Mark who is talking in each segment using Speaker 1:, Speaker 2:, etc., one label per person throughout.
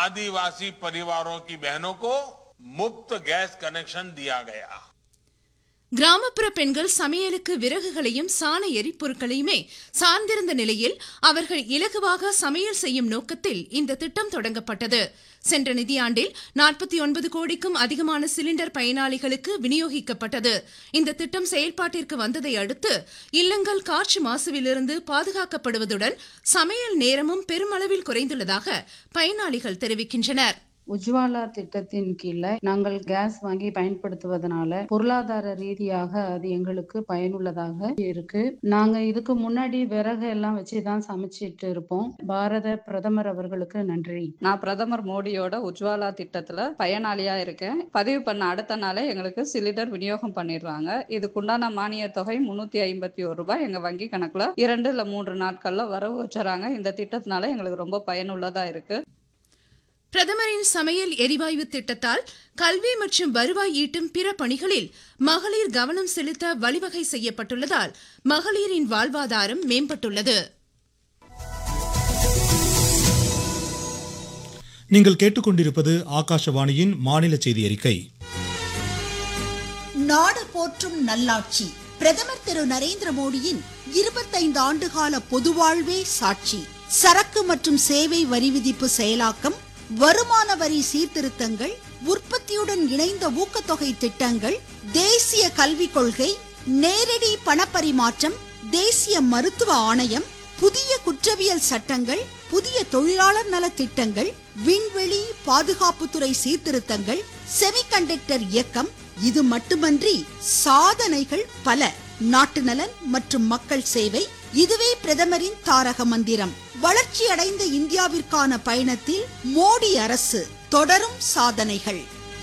Speaker 1: आदिवासी परिवारों की बहनों को मुफ्त गैस कनेक्शन दिया गया
Speaker 2: கிராமப்புற பெண்கள் சமையலுக்கு விறகுகளையும் சாண எரிபொருட்களையுமே சார்ந்திருந்த நிலையில் அவர்கள் இலகுவாக சமையல் செய்யும் நோக்கத்தில் இந்த திட்டம் தொடங்கப்பட்டது சென்ற நிதியாண்டில் நாற்பத்தி ஒன்பது கோடிக்கும் அதிகமான சிலிண்டர் பயனாளிகளுக்கு விநியோகிக்கப்பட்டது இந்த திட்டம் செயல்பாட்டிற்கு வந்ததை அடுத்து இல்லங்கள் காற்று மாசுவிலிருந்து பாதுகாக்கப்படுவதுடன் சமையல் நேரமும் பெருமளவில் குறைந்துள்ளதாக பயனாளிகள் தெரிவிக்கின்றனர்
Speaker 3: உஜ்வாலா திட்டத்தின் கீழே நாங்கள் கேஸ் வாங்கி பயன்படுத்துவதனால பொருளாதார ரீதியாக அது எங்களுக்கு பயனுள்ளதாக இருக்கு நாங்க இதுக்கு முன்னாடி விறகு எல்லாம் வச்சுதான் சமைச்சிட்டு இருப்போம் பாரத பிரதமர் அவர்களுக்கு நன்றி
Speaker 4: நான் பிரதமர் மோடியோட உஜ்வாலா திட்டத்துல பயனாளியா இருக்கேன் பதிவு பண்ண அடுத்த நாளே எங்களுக்கு சிலிண்டர் விநியோகம் பண்ணிடுறாங்க இதுக்குண்டான மானிய தொகை முன்னூத்தி ஐம்பத்தி ஒரு ரூபாய் எங்க வங்கி கணக்குல இரண்டு இல்ல மூன்று நாட்கள்ல வரவு வச்சுறாங்க இந்த திட்டத்தினால எங்களுக்கு ரொம்ப பயனுள்ளதா இருக்கு
Speaker 2: பிரதமரின் சமையல் எரிவாயு திட்டத்தால் கல்வி மற்றும் வருவாய் ஈட்டும் பிற பணிகளில் மகளிர் கவனம் செலுத்த வழிவகை செய்யப்பட்டுள்ளதால் மகளிரின் வாழ்வாதாரம் மேம்பட்டுள்ளது
Speaker 5: நீங்கள் கேட்டுக்கொண்டிருப்பது ஆகாஷவாணியின் மாநில செய்தி அறிக்கை
Speaker 6: நாடு போற்றும் நல்லாட்சி பிரதமர் திரு நரேந்திர மோடியின் இருபத்தைந்து ஆண்டுகால பொதுவாழ்வே சாட்சி சரக்கு மற்றும் சேவை வரி விதிப்பு செயலாக்கம் வருமான வரி சீர்திருத்தங்கள் உற்பத்தியுடன் இணைந்த ஊக்கத்தொகை திட்டங்கள் தேசிய கல்விக் கொள்கை நேரடி பணப்பரிமாற்றம் தேசிய மருத்துவ ஆணையம் புதிய குற்றவியல் சட்டங்கள் புதிய தொழிலாளர் நல திட்டங்கள் விண்வெளி பாதுகாப்புத்துறை சீர்திருத்தங்கள் செமிகண்டக்டர் இயக்கம் இது மட்டுமன்றி சாதனைகள் பல நாட்டு நலன் மற்றும் மக்கள் சேவை இதுவே பிரதமரின் தாரக மந்திரம் வளர்ச்சி அடைந்த இந்தியாவிற்கான பயணத்தில் மோடி அரசு தொடரும் சாதனைகள்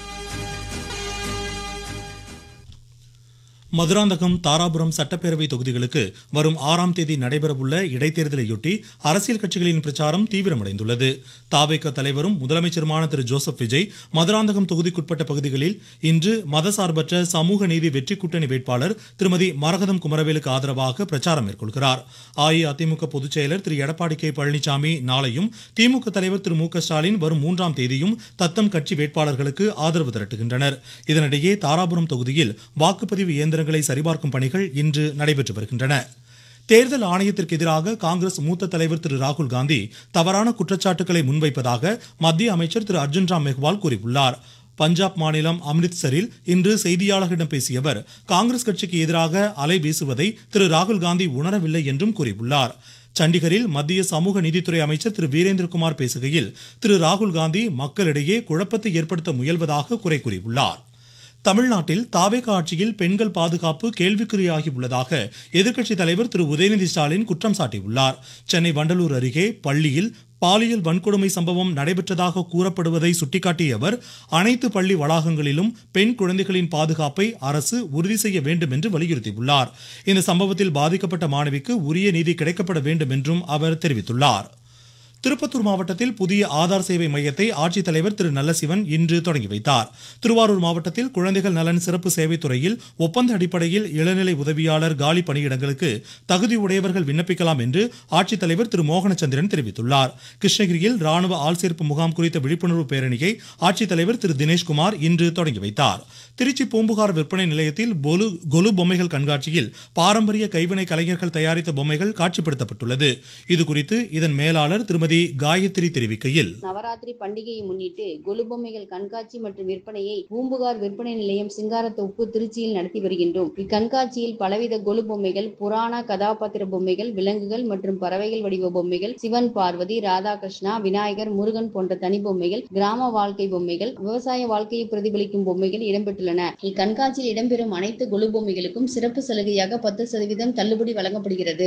Speaker 5: மதுராந்தகம் தாராபுரம் சட்டப்பேரவை தொகுதிகளுக்கு வரும் ஆறாம் தேதி நடைபெறவுள்ள இடைத்தேர்தலையொட்டி அரசியல் கட்சிகளின் பிரச்சாரம் தீவிரமடைந்துள்ளது தாவேக தலைவரும் முதலமைச்சருமான திரு ஜோசப் விஜய் மதுராந்தகம் தொகுதிக்குட்பட்ட பகுதிகளில் இன்று மதசார்பற்ற சமூக நீதி வெற்றி கூட்டணி வேட்பாளர் திருமதி மரகதம் குமரவேலுக்கு ஆதரவாக பிரச்சாரம் மேற்கொள்கிறார் அஇஅதிமுக பொதுச் செயலர் திரு எடப்பாடி கே பழனிசாமி நாளையும் திமுக தலைவர் திரு மு க ஸ்டாலின் வரும் மூன்றாம் தேதியும் தத்தம் கட்சி வேட்பாளர்களுக்கு ஆதரவு திரட்டுகின்றனர் இதனிடையே தாராபுரம் தொகுதியில் வாக்குப்பதிவு இயந்திரங்களை சரிபார்க்கும் பணிகள் இன்று நடைபெற்று வருகின்றன தேர்தல் ஆணையத்திற்கு எதிராக காங்கிரஸ் மூத்த தலைவர் திரு ராகுல் காந்தி தவறான குற்றச்சாட்டுகளை முன்வைப்பதாக மத்திய அமைச்சர் திரு அர்ஜுன் ராம் மெஹ்வால் கூறியுள்ளார் பஞ்சாப் மாநிலம் அம்ரித்சரில் இன்று செய்தியாளர்களிடம் பேசிய அவர் காங்கிரஸ் கட்சிக்கு எதிராக அலை வீசுவதை திரு ராகுல் காந்தி உணரவில்லை என்றும் கூறியுள்ளார் சண்டிகரில் மத்திய சமூக நீதித்துறை அமைச்சர் திரு வீரேந்திரகுமார் பேசுகையில் திரு ராகுல் காந்தி மக்களிடையே குழப்பத்தை ஏற்படுத்த முயல்வதாக குறை கூறியுள்ளார் தமிழ்நாட்டில் தாவேக ஆட்சியில் பெண்கள் பாதுகாப்பு கேள்விக்குறியாகி உள்ளதாக எதிர்க்கட்சித் தலைவர் திரு உதயநிதி ஸ்டாலின் குற்றம் சாட்டியுள்ளார் சென்னை வண்டலூர் அருகே பள்ளியில் பாலியல் வன்கொடுமை சம்பவம் நடைபெற்றதாக கூறப்படுவதை சுட்டிக்காட்டிய அவர் அனைத்து பள்ளி வளாகங்களிலும் பெண் குழந்தைகளின் பாதுகாப்பை அரசு உறுதி செய்ய வேண்டும் என்று வலியுறுத்தியுள்ளார் இந்த சம்பவத்தில் பாதிக்கப்பட்ட மாணவிக்கு உரிய நீதி கிடைக்கப்பட வேண்டும் என்றும் அவர் தெரிவித்துள்ளார் திருப்பத்தூர் மாவட்டத்தில் புதிய ஆதார் சேவை மையத்தை ஆட்சித்தலைவர் திரு நல்லசிவன் இன்று தொடங்கி வைத்தார் திருவாரூர் மாவட்டத்தில் குழந்தைகள் நலன் சிறப்பு சேவைத் துறையில் ஒப்பந்த அடிப்படையில் இளநிலை உதவியாளர் காலி பணியிடங்களுக்கு தகுதியுடையவர்கள் விண்ணப்பிக்கலாம் என்று ஆட்சித்தலைவர் திரு மோகனச்சந்திரன் தெரிவித்துள்ளார் கிருஷ்ணகிரியில் ராணுவ ஆள்சேர்ப்பு முகாம் குறித்த விழிப்புணர்வு பேரணியை ஆட்சித்தலைவர் திரு தினேஷ்குமார் இன்று தொடங்கி வைத்தார் திருச்சி பூம்புகார் விற்பனை நிலையத்தில் பொலு கொலு பொம்மைகள் கண்காட்சியில் பாரம்பரிய கைவினை கலைஞர்கள் தயாரித்த பொம்மைகள் காட்சிப்படுத்தப்பட்டுள்ளது இதுகுறித்து இதன் மேலாளர் திருமதி காயத்ரி தெரிவிக்கையில்
Speaker 7: நவராத்திரி பண்டிகையை முன்னிட்டு கொலு பொம்மைகள் கண்காட்சி மற்றும் விற்பனையை பூம்புகார் விற்பனை நிலையம் சிங்காரத்தோப்பு திருச்சியில் நடத்தி வருகின்றோம் இக்கண்காட்சியில் பலவித கொலு பொம்மைகள் புராண கதாபாத்திர பொம்மைகள் விலங்குகள் மற்றும் பறவைகள் வடிவ பொம்மைகள் சிவன் பார்வதி ராதாகிருஷ்ணா விநாயகர் முருகன் போன்ற தனி பொம்மைகள் கிராம வாழ்க்கை பொம்மைகள் விவசாய வாழ்க்கையை பிரதிபலிக்கும் பொம்மைகள் இடம்பெற்றுள்ளன இக்கண்காட்சியில் இடம்பெறும் அனைத்து கொலு பொம்மைகளுக்கும் சிறப்பு சலுகையாக பத்து சதவீதம் தள்ளுபடி வழங்கப்படுகிறது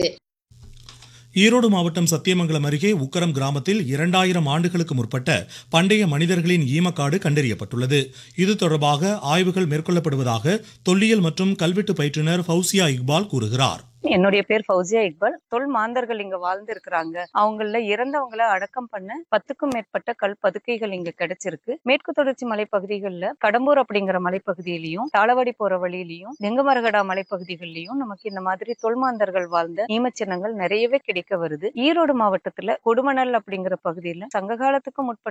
Speaker 5: ஈரோடு மாவட்டம் சத்தியமங்கலம் அருகே உக்கரம் கிராமத்தில் இரண்டாயிரம் ஆண்டுகளுக்கு முற்பட்ட பண்டைய மனிதர்களின் ஈமக்காடு கண்டறியப்பட்டுள்ளது இது தொடர்பாக ஆய்வுகள் மேற்கொள்ளப்படுவதாக தொல்லியல் மற்றும் கல்வெட்டு பயிற்றுனர் ஃபவுசியா இக்பால் கூறுகிறார்
Speaker 8: என்னுடைய பேர் ஃபௌசியா இக்பால் தொல் மாந்தர்கள் இங்க வாழ்ந்து இருக்கிறாங்க அவங்கள இறந்தவங்கள அடக்கம் பண்ண பத்துக்கும் மேற்பட்ட கல் பதுக்கைகள் இங்க கிடைச்சிருக்கு மேற்கு தொடர்ச்சி மலைப்பகுதிகளில் கடம்பூர் அப்படிங்கிற மலைப்பகுதியிலையும் தாளவாடி போற வழியிலையும் தெங்குமரகடா மலைப்பகுதிகளிலையும் நமக்கு இந்த மாதிரி தொல்மாந்தர்கள் வாழ்ந்த ஈமச்சின்னங்கள் நிறையவே கிடைக்க வருது ஈரோடு மாவட்டத்துல கொடுமணல் அப்படிங்கிற பகுதியில சங்க காலத்துக்கு முற்பட்ட